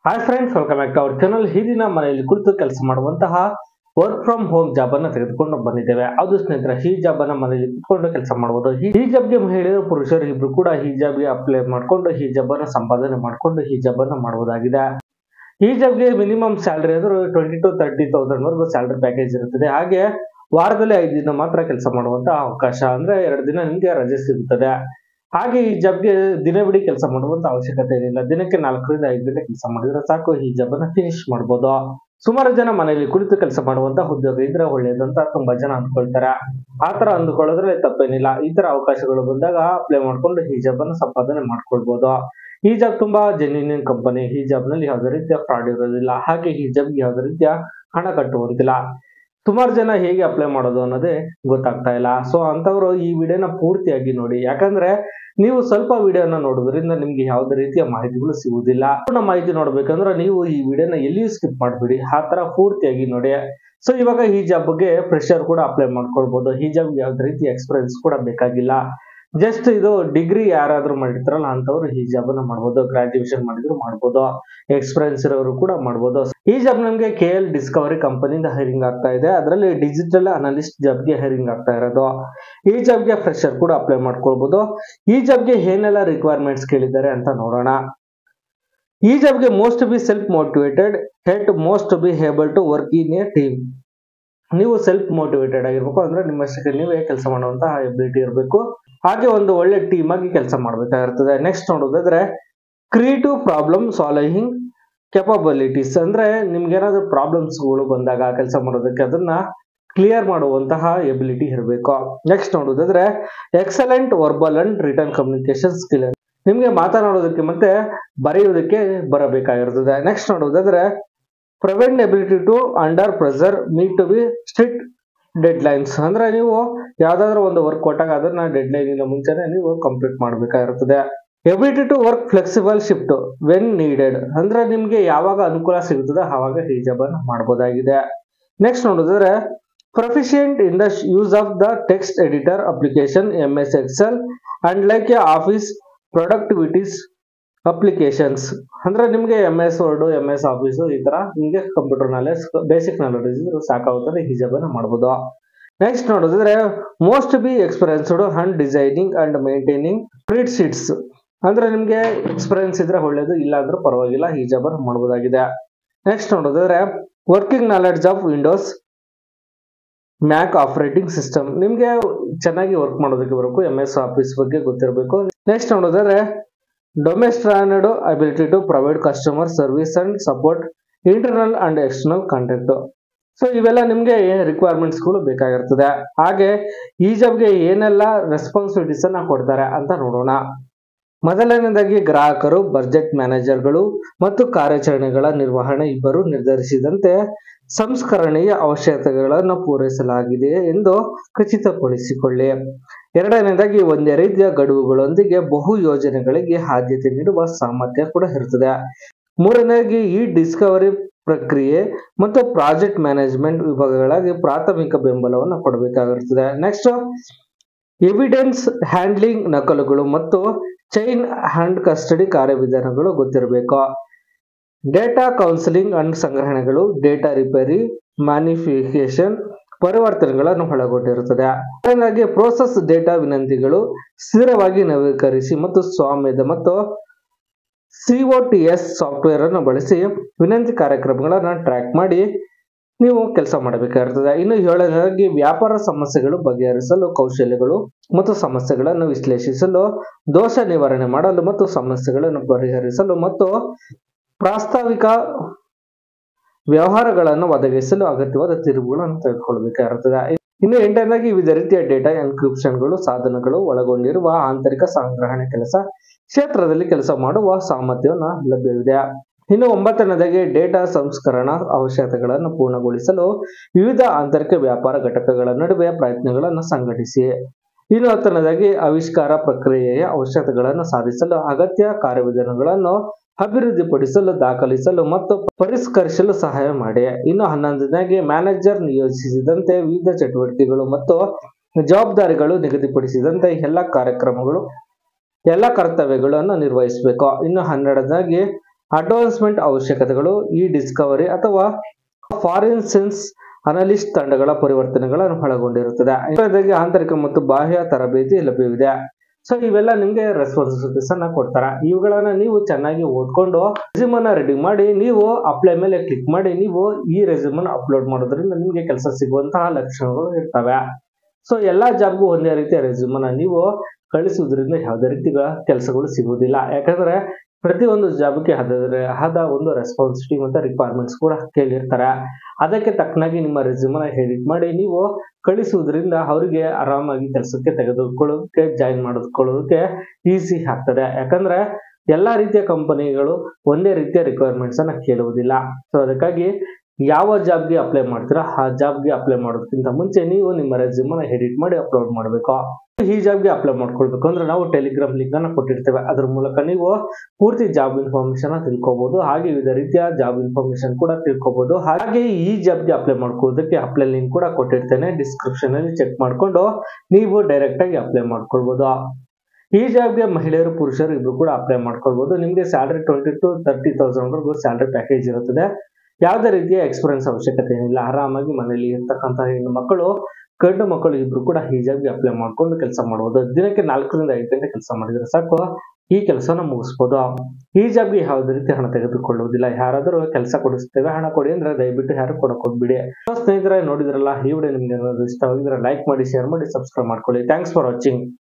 hi friends welcome back to our channel ಈ ದಿನ ಮನೆಯಲ್ಲಿ ಕುಳಿತು ಕೆಲಸ ಮಾಡುವಂತಹ ವರ್ಕ್ ಫ್ರಮ್ ಹೋಮ್ ಜಾಬ್ ಅನ್ನ ತೆಗೆದುಕೊಂಡು ಬಂದಿದ್ದೇವೆ ಅದು ಸ್ನೇಹಿತರೆ ಈ ಜಾಬ್ ಅನ್ನ ಮನೆಯಲ್ಲಿ ಕುತ್ಕೊಂಡು ಕೆಲಸ ಮಾಡಬಹುದು ಈ ಜಾಬ್ಗೆ ಮಹಿಳೆಯರು ಪುರುಷರು ಇಬ್ರು ಕೂಡ ಈ ಜಾಬ್ಗೆ ಅಪ್ಲೈ ಮಾಡ್ಕೊಂಡು ಈ ಜಾಬ್ ಅನ್ನ ಸಂಪಾದನೆ ಮಾಡ್ಕೊಂಡು ಈ ಜಾಬ್ ಅನ್ನ ಮಾಡಬಹುದಾಗಿದೆ ಈ ಜಾಬ್ಗೆ ಮಿನಿಮಮ್ ಸ್ಯಾಲರಿ ಅಂದ್ರೆ ಟ್ವೆಂಟಿ ಟು ತರ್ಟಿ ತೌಸಂಡ್ ವರೆಗೂ ಸ್ಯಾಲರಿ ಪ್ಯಾಕೇಜ್ ಇರುತ್ತದೆ ಹಾಗೆ ವಾರದಲ್ಲಿ ಐದು ದಿನ ಮಾತ್ರ ಕೆಲಸ ಮಾಡುವಂತ ಅವಕಾಶ ಅಂದ್ರೆ ಎರಡು ದಿನ ನಿಮಗೆ ರಜೆ ಸಿಗುತ್ತದೆ ಹಾಗೆ ಈ ಜಾಬ್ಗೆ ದಿನವಿಡೀ ಕೆಲಸ ಮಾಡುವಂತ ಅವಶ್ಯಕತೆ ಏನಿಲ್ಲ ದಿನಕ್ಕೆ ನಾಲ್ಕರಿಂದ ಐದು ಗಂಟೆ ಕೆಲಸ ಮಾಡಿದ್ರೆ ಸಾಕು ಈ ಜಾಬ್ ಅನ್ನ ಫಿನಿಶ್ ಮಾಡ್ಬೋದು ಸುಮಾರು ಜನ ಮನೆಯಲ್ಲಿ ಕುಳಿತು ಕೆಲಸ ಮಾಡುವಂತ ಉದ್ಯೋಗ ಇದ್ರೆ ಒಳ್ಳೇದು ಅಂತ ತುಂಬಾ ಜನ ಅಂದ್ಕೊಳ್ತಾರೆ ಆ ತರ ಅಂದ್ಕೊಳ್ಳೋದ್ರಲ್ಲಿ ತಪ್ಪೇನಿಲ್ಲ ಈ ತರ ಅವಕಾಶಗಳು ಬಂದಾಗ ಅಪ್ಲೈ ಮಾಡ್ಕೊಂಡು ಈ ಜಾಬ್ ಅನ್ನ ಸಂಪಾದನೆ ಮಾಡ್ಕೊಳ್ಬಹುದು ಈ ಜಾಬ್ ತುಂಬಾ ಜೆನ್ಯೂನ್ ಕಂಪನಿ ಈ ಜಾಬ್ ನಲ್ಲಿ ಯಾವುದೇ ರೀತಿಯ ಫ್ರಾಡ್ ಇರೋದಿಲ್ಲ ಹಾಗೆ ಈ ಜಾಬ್ಗೆ ಯಾವುದೇ ರೀತಿಯ ಹಣ ಕಟ್ಟುವಂತಿಲ್ಲ ಸುಮಾರು ಜನ ಹೇಗೆ ಅಪ್ಲೈ ಮಾಡೋದು ಅನ್ನೋದೇ ಗೊತ್ತಾಗ್ತಾ ಇಲ್ಲ ಸೊ ಅಂತವ್ರು ಈ ವಿಡಿಯೋನ ಪೂರ್ತಿಯಾಗಿ ನೋಡಿ ಯಾಕಂದ್ರೆ ನೀವು ಸ್ವಲ್ಪ ವಿಡಿಯೋನ ನೋಡೋದ್ರಿಂದ ನಿಮ್ಗೆ ಯಾವುದೇ ರೀತಿಯ ಮಾಹಿತಿಗಳು ಸಿಗುವುದಿಲ್ಲ ಪೂರ್ಣ ಮಾಹಿತಿ ನೋಡ್ಬೇಕಂದ್ರೆ ನೀವು ಈ ವಿಡಿಯೋನ ಎಲ್ಲಿಯೂ ಸ್ಕಿಪ್ ಮಾಡ್ಬಿಡಿ ಆ ತರ ಪೂರ್ತಿಯಾಗಿ ನೋಡಿ ಸೊ ಇವಾಗ ಈ ಜಾಬ್ಗೆ ಫ್ರೆಶರ್ ಕೂಡ ಅಪ್ಲೈ ಮಾಡ್ಕೊಳ್ಬಹುದು ಈ ಜಾಬ್ಗೆ ಯಾವುದೇ ರೀತಿ ಎಕ್ಸ್ಪೀರಿಯನ್ಸ್ ಕೂಡ ಬೇಕಾಗಿಲ್ಲ ಜಸ್ಟ್ ಇದು ಡಿಗ್ರಿ ಯಾರಾದ್ರೂ ಮಾಡಿರ್ತಾರಲ್ಲ ಅಂತವ್ರು ಈ ಜಾಬ್ ಅನ್ನ ಮಾಡ್ಬೋದು ಗ್ರಾಜುಯೇಷನ್ ಮಾಡಿದ್ರು ಮಾಡ್ಬೋದು ಎಕ್ಸ್ಪೀರಿಯನ್ಸ್ ಇರೋರು ಕೂಡ ಮಾಡ್ಬೋದು ಈ ಜಾಬ್ ನಮಗೆ ಕೆ ಎಲ್ ಡಿಸ್ಕವರಿ ಕಂಪನಿಯಿಂದ ಹೈರಿಂಗ್ ಆಗ್ತಾ ಇದೆ ಅದರಲ್ಲಿ ಡಿಜಿಟಲ್ ಅನಲಿಸ್ಟ್ ಜಾಬ್ಗೆ ಹೈರಿಂಗ್ ಆಗ್ತಾ ಇರೋದು ಈ ಜಾಬ್ಗೆ ಫ್ರೆಶರ್ ಕೂಡ ಅಪ್ಲೈ ಮಾಡ್ಕೊಳ್ಬಹುದು ಈ ಜಾಬ್ಗೆ ಏನೆಲ್ಲ ರಿಕ್ವೈರ್ಮೆಂಟ್ಸ್ ಕೇಳಿದ್ದಾರೆ ಅಂತ ನೋಡೋಣ ಈ ಜಾಬ್ಗೆ ಮೋಸ್ಟ್ ಬಿ ಸೆಲ್ಫ್ ಮೋಟಿವೇಟೆಡ್ ಹೆಟ್ must be able to work in a team ನೀವು ಸೆಲ್ಫ್ ಮೋಟಿವೇಟೆಡ್ ಆಗಿರ್ಬೇಕು ಅಂದ್ರೆ ನಿಮ್ಮಷ್ಟಕ್ಕೆ ನೀವೇ ಕೆಲಸ ಮಾಡುವಂತಹ ಎಬಿಲಿಟಿ ಇರಬೇಕು ಹಾಗೆ ಒಂದು ಒಳ್ಳೆ ಟೀಮ್ ಆಗಿ ಕೆಲಸ ಮಾಡಬೇಕಾಗಿರ್ತದೆ ನೆಕ್ಸ್ಟ್ ನೋಡೋದಾದ್ರೆ ಕ್ರಿಯೇಟಿವ್ ಪ್ರಾಬ್ಲಮ್ ಸಾಲ್ವಿಂಗ್ ಕೆಪಬಿಲಿಟೀಸ್ ಅಂದ್ರೆ ನಿಮ್ಗೆ ಏನಾದ್ರು ಪ್ರಾಬ್ಲಮ್ಸ್ಗಳು ಬಂದಾಗ ಕೆಲಸ ಮಾಡೋದಕ್ಕೆ ಅದನ್ನ ಕ್ಲಿಯರ್ ಮಾಡುವಂತಹ ಎಬಿಲಿಟಿ ಇರಬೇಕು ನೆಕ್ಸ್ಟ್ ನೋಡೋದಾದ್ರೆ excellent verbal and written communication skill ನಿಮ್ಗೆ ಮಾತನಾಡೋದಕ್ಕೆ ಮತ್ತೆ ಬರೆಯೋದಕ್ಕೆ ಬರಬೇಕಾಗಿರ್ತದೆ ನೆಕ್ಸ್ಟ್ ನೋಡೋದಾದ್ರೆ proven ability to under pressure meet to be strict deadlines ಅಂದ್ರೆ ನೀವು ಯಾವ್ದಾದ್ರು ಒಂದು ವರ್ಕ್ ಕೊಟ್ಟಾಗ ಅದನ್ನ ಡೆಡ್ ಲೈನ್ ಇಂದ ಮುಂಚೆನೆ ನೀವು ಕಂಪ್ಲೀಟ್ ಮಾಡಬೇಕಾಗಿರ್ತದೆ ability to work flexible shift when needed ಅಂದ್ರೆ ನಿಮ್ಗೆ ಯಾವಾಗ ಅನುಕೂಲ ಸಿಗುತ್ತದೆ ಆವಾಗ ಈ ಜಾಬ್ ಅನ್ನು ಮಾಡಬಹುದಾಗಿದೆ ನೆಕ್ಸ್ಟ್ ನೋಡಿದ್ರೆ proficient in the use of the text editor application M S excel and like a office productivities applications ಅಂದ್ರೆ ನಿಮ್ಗೆ M S word M S office ಈ ತರ ನಿಮಗೆ ಕಂಪ್ಯೂಟರ್ ನಾಲೆಜ್ ಬೇಸಿಕ್ ನಾಲೆಜ್ ಸಾಕಾಗುತ್ತದೆ ಈ ಜಾಬ್ ಅನ್ನ ಮಾಡಬಹುದು ನೆಕ್ಸ್ಟ್ ನೋಡಿದ್ರೆ must be experienced and designing and maintaining spreadsheets ಅಂದ್ರೆ ನಿಮ್ಗೆ ಎಕ್ಸ್ಪೀರಿಯನ್ಸ್ ಇದ್ರೆ ಒಳ್ಳೇದು ಇಲ್ಲ ಅಂದ್ರೂ ಪರವಾಗಿಲ್ಲ ಈ ಜಾಬ್ ಅನ್ನು ಮಾಡಬಹುದಾಗಿದೆ ನೆಕ್ಸ್ಟ್ ನೋಡಿದ್ರೆ working knowledge of Windows Mac operating system ನಿಮ್ಗೆ ಚೆನ್ನಾಗಿ ವರ್ಕ್ ಮಾಡೋದಕ್ಕೆ ಬರಬೇಕು ಎಂ ಎಸ್ ಆಫೀಸ್ ಬಗ್ಗೆ ಗೊತ್ತಿರಬೇಕು ನೆಕ್ಸ್ಟ್ ನೋಡಿದ್ರೆ demonstrated ability to provide customer service and support internal and external contact so ಇವೆಲ್ಲ ನಿಮ್ಗೆ ರಿಕ್ವೈರ್ಮೆಂಟ್ಸ್ಗಳು ಬೇಕಾಗಿರ್ತದೆ ಹಾಗೆ ಈ ಜಾಬ್ಗೆ ಏನೆಲ್ಲ ರೆಸ್ಪಾನ್ಸಿಬಿಲಿಟೀಸ್ ಅನ್ನ ಕೊಡ್ತಾರೆ ಅಂತ ನೋಡೋಣ ಮೊದಲನೇದಾಗಿ ಗ್ರಾಹಕರು ಬಜೆಟ್ ಮ್ಯಾನೇಜರ್ಗಳು ಮತ್ತು ಕಾರ್ಯಾಚರಣೆಗಳ ನಿರ್ವಹಣೆ ಇಬ್ಬರು ನಿರ್ಧರಿಸಿದಂತೆ ಸಂಸ್ಕರಣೆಯ ಅವಶ್ಯಕತೆಗಳನ್ನು ಪೂರೈಸಲಾಗಿದೆ ಎಂದು ಖಚಿತಪಡಿಸಿಕೊಳ್ಳಿ ಎರಡನೇದಾಗಿ ಒಂದೇ ರೀತಿಯ ಗಡುವುಗಳೊಂದಿಗೆ ಬಹು ಯೋಜನೆಗಳಿಗೆ ಆದ್ಯತೆ ನೀಡುವ ಸಾಮರ್ಥ್ಯ ಕೂಡ ಇರುತ್ತದೆ ಮೂರನೇದಾಗಿ ಈ ಡಿಸ್ಕವರಿ ಪ್ರಕ್ರಿಯೆ ಮತ್ತು ಪ್ರಾಜೆಕ್ಟ್ ಮ್ಯಾನೇಜ್ಮೆಂಟ್ ವಿಭಾಗಗಳಿಗೆ ಪ್ರಾಥಮಿಕ ಬೆಂಬಲವನ್ನು ಕೊಡಬೇಕಾಗಿರುತ್ತದೆ ನೆಕ್ಸ್ಟ್ ಎವಿಡೆನ್ಸ್ ಹ್ಯಾಂಡ್ಲಿಂಗ್ ನಕಲುಗಳು ಮತ್ತು ಚೈನ್ ಹ್ಯಾಂಡ್ ಕಸ್ಟಡಿ ಕಾರ್ಯವಿಧಾನಗಳು ಗೊತ್ತಿರಬೇಕು ಡೇಟಾ ಕೌನ್ಸಿಲಿಂಗ್ ಅಂಡ್ ಸಂಗ್ರಹಣೆಗಳು ಡೇಟಾ ರಿಪೇರಿ ಮ್ಯಾನಿಫಿಕೇಶನ್ ಪರಿವರ್ತನೆಗಳನ್ನು ಒಳಗೊಂಡಿರುತ್ತದೆ ಹಾಗಾಗಿ ಪ್ರೋಸೆಸ್ ಡೇಟಾ ವಿನಂತಿಗಳು ಸ್ಥಿರವಾಗಿ ನವೀಕರಿಸಿ ಮತ್ತು ಸ್ವಾಮ್ಯದ ಮತ್ತು ಸಿಒಟಿಎಸ್ ಸಾಫ್ಟ್ವೇರ್ ಅನ್ನು ಬಳಸಿ ವಿನಂತಿ ಕಾರ್ಯಕ್ರಮಗಳನ್ನು ಟ್ರ್ಯಾಕ್ ಮಾಡಿ ನೀವು ಕೆಲಸ ಮಾಡಬೇಕಾಗಿರ್ತದೆ ಇನ್ನು ಏಳನೇದಾಗಿ ವ್ಯಾಪಾರ ಸಮಸ್ಯೆಗಳು ಬಗೆಹರಿಸಲು ಕೌಶಲ್ಯಗಳು ಮತ್ತು ಸಮಸ್ಯೆಗಳನ್ನು ವಿಶ್ಲೇಷಿಸಲು ದೋಷ ನಿವಾರಣೆ ಮಾಡಲು ಮತ್ತು ಸಮಸ್ಯೆಗಳನ್ನು ಪರಿಹರಿಸಲು ಮತ್ತು ಪ್ರಾಸ್ತಾವಿಕ ವ್ಯವಹಾರಗಳನ್ನು ಒದಗಿಸಲು ಅಗತ್ಯವಾದ ತಿರುವುಗಳನ್ನು ತೆಗೆದುಕೊಳ್ಳಬೇಕಾಗಿರುತ್ತದೆ ಇನ್ನು ಎಂಟನೇದಾಗಿ ವಿವಿಧ ರೀತಿಯ ಡೇಟಾ ಎನ್ಕ್ರಿಪ್ಷನ್ಗಳು ಸಾಧನಗಳು ಒಳಗೊಂಡಿರುವ ಆಂತರಿಕ ಸಂಗ್ರಹಣೆ ಕೆಲಸ ಕ್ಷೇತ್ರದಲ್ಲಿ ಕೆಲಸ ಮಾಡುವ ಸಾಮರ್ಥ್ಯವನ್ನು ಲಭ್ಯವಿದೆ ಇನ್ನು ಒಂಬತ್ತನೇದಾಗಿ ಡೇಟಾ ಸಂಸ್ಕರಣಾ ಅವಶ್ಯಕತೆಗಳನ್ನು ಪೂರ್ಣಗೊಳಿಸಲು ವಿವಿಧ ಆಂತರಿಕ ವ್ಯಾಪಾರ ಘಟಕಗಳ ನಡುವೆ ಪ್ರಯತ್ನಗಳನ್ನು ಸಂಘಟಿಸಿ ಇನ್ನು ಹತ್ತನೇದಾಗಿ ಆವಿಷ್ಕಾರ ಪ್ರಕ್ರಿಯೆಯ ಅವಶ್ಯಕತೆಗಳನ್ನು ಸಾಧಿಸಲು ಅಗತ್ಯ ಕಾರ್ಯವಿಧಾನಗಳನ್ನು ಅಭಿವೃದ್ಧಿಪಡಿಸಲು ದಾಖಲಿಸಲು ಮತ್ತು ಪರಿಷ್ಕರಿಸಲು ಸಹಾಯ ಮಾಡಿ ಇನ್ನು ಹನ್ನೊಂದನೇದಾಗಿ ಮ್ಯಾನೇಜರ್ ನಿಯೋಜಿಸಿದಂತೆ ವಿವಿಧ ಚಟುವಟಿಕೆಗಳು ಮತ್ತು ಜವಾಬ್ದಾರಿಗಳು ನಿಗದಿಪಡಿಸಿದಂತೆ ಎಲ್ಲ ಕಾರ್ಯಕ್ರಮಗಳು ಎಲ್ಲ ಕರ್ತವ್ಯಗಳನ್ನು ನಿರ್ವಹಿಸಬೇಕು ಇನ್ನು ಹನ್ನೆರಡನೇದಾಗಿ ಅಡ್ವಾನ್ಸ್ಮೆಂಟ್ ಅವಶ್ಯಕತೆಗಳು ಈ ಡಿಸ್ಕವರಿ ಅಥವಾ ಫಾರಿನ್ ಸೆನ್ಸ್ ಅನಲಿಸ್ಟ್ ತಂಡಗಳ ಪರಿವರ್ತನೆಗಳನ್ನು ಒಳಗೊಂಡಿರುತ್ತದೆ ಇದರಾಗಿ ಆಂತರಿಕ ಮತ್ತು ಬಾಹ್ಯ ತರಬೇತಿ ಲಭ್ಯವಿದೆ ಸೊ ಇವೆಲ್ಲ ನಿಮ್ಗೆ ರೆಸ್ಪಾನ್ಸಿಬಿಲಿಟೀಸ್ ಅನ್ನ ಕೊಡ್ತಾರೆ ಇವುಗಳನ್ನ ನೀವು ಚೆನ್ನಾಗಿ ಓದ್ಕೊಂಡು ರೆಸ್ಯೂಮನ್ನ ರೆಡಿ ಮಾಡಿ ನೀವು ಅಪ್ಲೈ ಮೇಲೆ ಕ್ಲಿಕ್ ಮಾಡಿ ನೀವು ಈ ರೆಸ್ಯೂಮನ್ನ ಅಪ್ಲೋಡ್ ಮಾಡೋದ್ರಿಂದ ನಿಮಗೆ ಕೆಲಸ ಸಿಗುವಂತಹ ಲಕ್ಷಣಗಳು ಇರ್ತವೆ ಸೊ ಎಲ್ಲಾ ಜಾಬ್ಗೂ ಒಂದೇ ರೀತಿಯ ರೆಸ್ಯೂಮನ್ನ ನೀವು ಕಳಿಸುವುದರಿಂದ ಯಾವುದೇ ರೀತಿಯ ಕೆಲಸಗಳು ಸಿಗುವುದಿಲ್ಲ ಯಾಕಂದ್ರೆ ಪ್ರತಿಯೊಂದು ಜಾಬ್ಗೆ ಅದರ ಆದ ಒಂದು ರೆಸ್ಪಾನ್ಸಿಬಿಲಿಟಿ ಮತ್ತು ರಿಕ್ವೈರ್ಮೆಂಟ್ಸ್ ಕೂಡ ಕೇಳಿರ್ತಾರೆ ಅದಕ್ಕೆ ತಕ್ಕನಾಗಿ ನಿಮ್ಮ ರೆಸ್ಯೂಮನ್ನ ಎಡಿಟ್ ಮಾಡಿ ನೀವು ಕಳಿಸುವುದರಿಂದ ಅವರಿಗೆ ಆರಾಮಾಗಿ ಕೆಲಸಕ್ಕೆ ತೆಗೆದುಕೊಳ್ಳೋದಕ್ಕೆ ಜಾಯಿನ್ ಮಾಡಿಕೊಳ್ಳೋದಕ್ಕೆ ಈಸಿ ಆಗ್ತದೆ ಯಾಕಂದ್ರೆ ಎಲ್ಲಾ ರೀತಿಯ ಕಂಪನಿಗಳು ಒಂದೇ ರೀತಿಯ ರಿಕ್ವೈರ್ಮೆಂಟ್ಸ್ ಅನ್ನ ಕೇಳುವುದಿಲ್ಲ ಸೊ ಅದಕ್ಕಾಗಿ ಯಾವ ಜಾಬ್ಗೆ ಅಪ್ಲೈ ಮಾಡ್ತೀರಾ ಆ ಜಾಬ್ಗೆ ಅಪ್ಲೈ ಮಾಡೋದಕ್ಕಿಂತ ಮುಂಚೆ ನೀವು ನಿಮ್ಮ ರೆಸ್ಯೂಮನ್ನ ಎಡಿಟ್ ಮಾಡಿ ಅಪ್ಲೋಡ್ ಮಾಡಬೇಕು ಈ ಜಾಬ್ಗೆ ಅಪ್ಲೈ ಮಾಡ್ಕೊಳ್ಬೇಕು ಅಂದ್ರೆ ನಾವು ಟೆಲಿಗ್ರಾಮ್ ಲಿಂಕ್ ಅನ್ನ ಕೊಟ್ಟಿರ್ತೇವೆ ಅದ್ರ ಮೂಲಕ ನೀವು ಪೂರ್ತಿ ಜಾಬ್ ಇನ್ಫಾರ್ಮೇಶನ್ ತಿಳ್ಕೊಬಹುದು ಹಾಗೆ ವಿವಿಧ ರೀತಿಯ ಜಾಬ್ ಇನ್ಫಾರ್ಮೇಶನ್ ಕೂಡ ತಿಳ್ಕೊಬಹುದು ಹಾಗೆ ಈ ಜಾಬ್ಗೆ ಅಪ್ಲೈ ಮಾಡ್ಕೊಳ್ಳೋದಕ್ಕೆ ಅಪ್ಲೈ ಲಿಂಕ್ ಕೂಡ ಕೊಟ್ಟಿರ್ತೇನೆ ಡಿಸ್ಕ್ರಿಪ್ಷನ್ ಅಲ್ಲಿ ಚೆಕ್ ಮಾಡ್ಕೊಂಡು ನೀವು ಡೈರೆಕ್ಟ್ ಆಗಿ ಅಪ್ಲೈ ಮಾಡ್ಕೊಳ್ಬಹುದು ಈ ಜಾಬ್ಗೆ ಮಹಿಳೆಯರು ಪುರುಷರು ಇಬ್ರು ಕೂಡ ಅಪ್ಲೈ ಮಾಡ್ಕೊಳ್ಬಹುದು ನಿಮಗೆ salary twenty to thirty thousand ವರೆಗೂ ಸ್ಯಾಲರಿ ಪ್ಯಾಕೇಜ್ ಇರುತ್ತದೆ ಯಾವುದೇ ರೀತಿಯ ಎಕ್ಸ್ಪೀರಿಯನ್ಸ್ ಅವಶ್ಯಕತೆ ಏನಿಲ್ಲ ಆರಾಮಾಗಿ ಮನೆಯಲ್ಲಿ ಇರ್ತಕ್ಕಂತಹ ಹೆಣ್ಣು ಮಕ್ಕಳು ಗಂಡು ಮಕ್ಕಳು ಇಬ್ರು ಕೂಡ ಹಿಜಾಬ್ಗೆ ಅಪ್ಲೈ ಮಾಡ್ಕೊಂಡು ಕೆಲಸ ಮಾಡಬಹುದು ದಿನಕ್ಕೆ ನಾಲ್ಕರಿಂದ ಐದು ಗಂಟೆ ಕೆಲಸ ಮಾಡಿದ್ರೆ ಸಾಕು ಈ ಕೆಲಸನ ಮುಗಿಸ್ಬೋದು ಈ ಜಾಬ್ಗೆ ಯಾವುದೇ ರೀತಿ ಹಣ ತೆಗೆದುಕೊಳ್ಳುವುದಿಲ್ಲ ಯಾರಾದರೂ ಕೆಲಸ ಕೊಡಿಸ್ತೇವೆ ಹಣ ಕೊಡಿ ಅಂದ್ರೆ ದಯವಿಟ್ಟು ಯಾರು ಕೊಡಕ್ ಹೋಗ್ಬಿಡಿ So, ಸ್ನೇಹಿತರೆ ನೋಡಿದ್ರಲ್ಲ ಈ ವಿಡಿಯೋ ನಿಮ್ಗೆ ಏನಾದ್ರು ಇಷ್ಟವಾಗಿದ್ರೆ ಲೈಕ್ ಮಾಡಿ ಶೇರ್ ಮಾಡಿ ಸಬ್ಸ್ಕ್ರೈಬ್ ಮಾಡ್ಕೊಳ್ಳಿ ಥ್ಯಾಂಕ್ಸ್ ಫಾರ್ ವಾಚಿಂಗ್